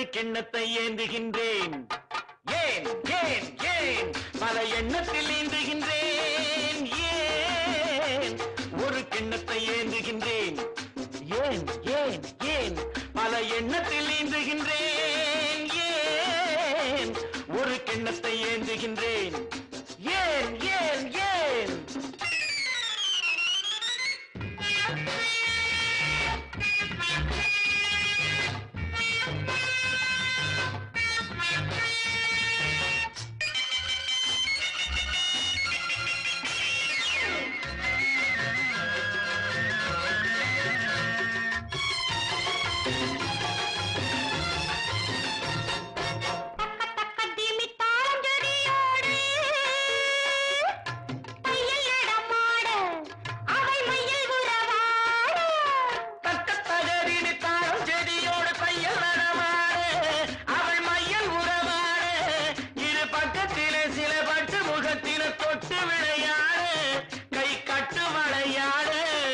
கிண்ணத்தை ஏந்துகின்றேன் ஏன் ஏன் ஏன் பல எண்ணத்தில் ஏந்துகின்றேன் ஏன் ஒரு கிண்ணத்தை ஏந்துகின்றேன் ஏன் ஏன் ஏன் பல எண்ணத்தில் ஏந்துகின்றேன் ஏன் ஒரு கிண்ணத்தை ஏந்துகின்றேன் ஏன் ஏன் ஏன் தக்கத்திமி தாளஞ்செடியோடு தையல் நடமாட அவை மையல் உறவாட தக்கத்தகரினி தாழம் செடியோடு தையல் நடமாட அவள் மையல் உறவாட இரு பக்கத்திலே சில பட்டு முகத்தில தொட்டு விளையாட கை கட்டு வளையாட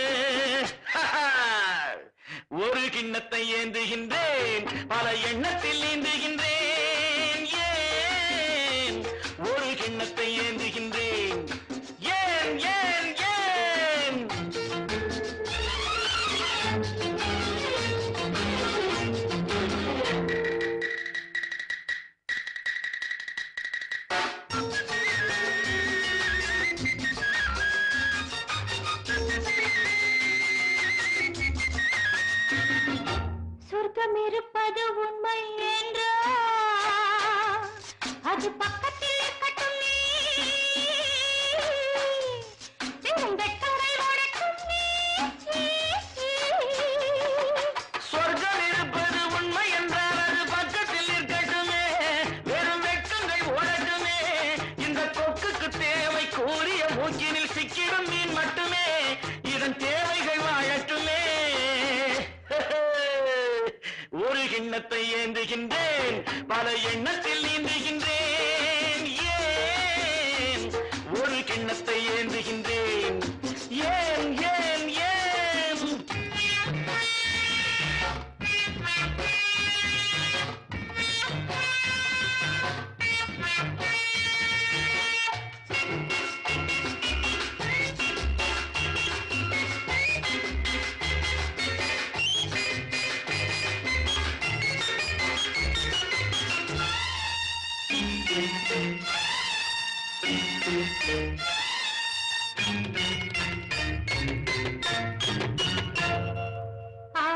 ஒரு கிண்ணத்தை ஏந்துகின்றேன் பல எண்ணத்தில் ஏந்துகின்றேன் ஏன் ஒரு கிண்ணத்தை ஏந்துகின்றேன் ஏன் ஏன் ஏன் சொர்க்கம் இருப்பது உண்மை என்றோ அது பக்கத்தில் இருக்கட்டும் நீ வெறும் வெட்கங்கள் ஓடட்டும் நீ சொர்க்கம் இருப்பது உண்மை என்றால் அது பக்கத்தில் இருக்கட்டுமே வெறும் வெட்கங்கள் ஓடட்டுமே இந்த கொக்குக்கு தேவை கூறிய மூக்கினில் சிக்கிடும் மீன் மட்டுமே இதன் தேவைகள் வாழட்டுமே ஒரு கிண்ணத்தை ஏந்துகின்றேன் பல எண்ணத்தில் நீந்துகின்றேன் ஏன் ஒரு கிண்ணத்தை ஏந்துகின்றேன் ஏன் ஏன் ஏன் ஆ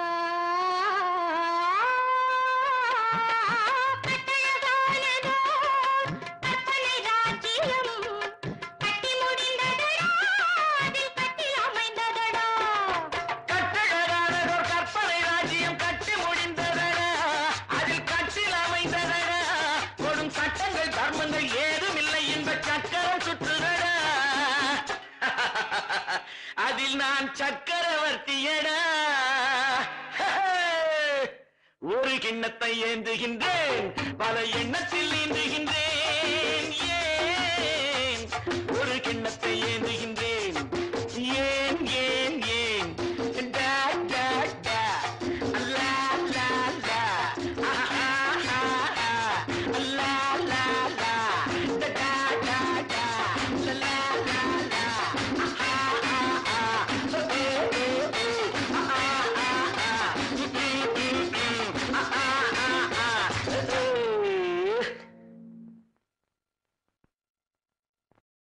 கட்டழகானதோ கற்பனை ராஜ்யம் கட்டி முடிந்ததடா அதில் கட்டில் அமைந்ததடா கட்டழகானதோர் கற்பனை ராஜ்யம் கட்டி முடிந்ததடா அதில் கட்டில் அமைந்ததடா கொடும் சட்டங்கள் தர்மங்கள் ஏதுமில்லை என்ப சக்கரம் சுற்றுதடா அதில் நான் சக்கரவர்த்தியடா ஒரு கிண்ணத்தை ஏந்துகின்றேன் பல எண்ணத்தில் நீந்துகின்றேன் ஏன் ஒரு கிண்ணத்தை ஏந்துகின்றேன் ஏன் ஏன்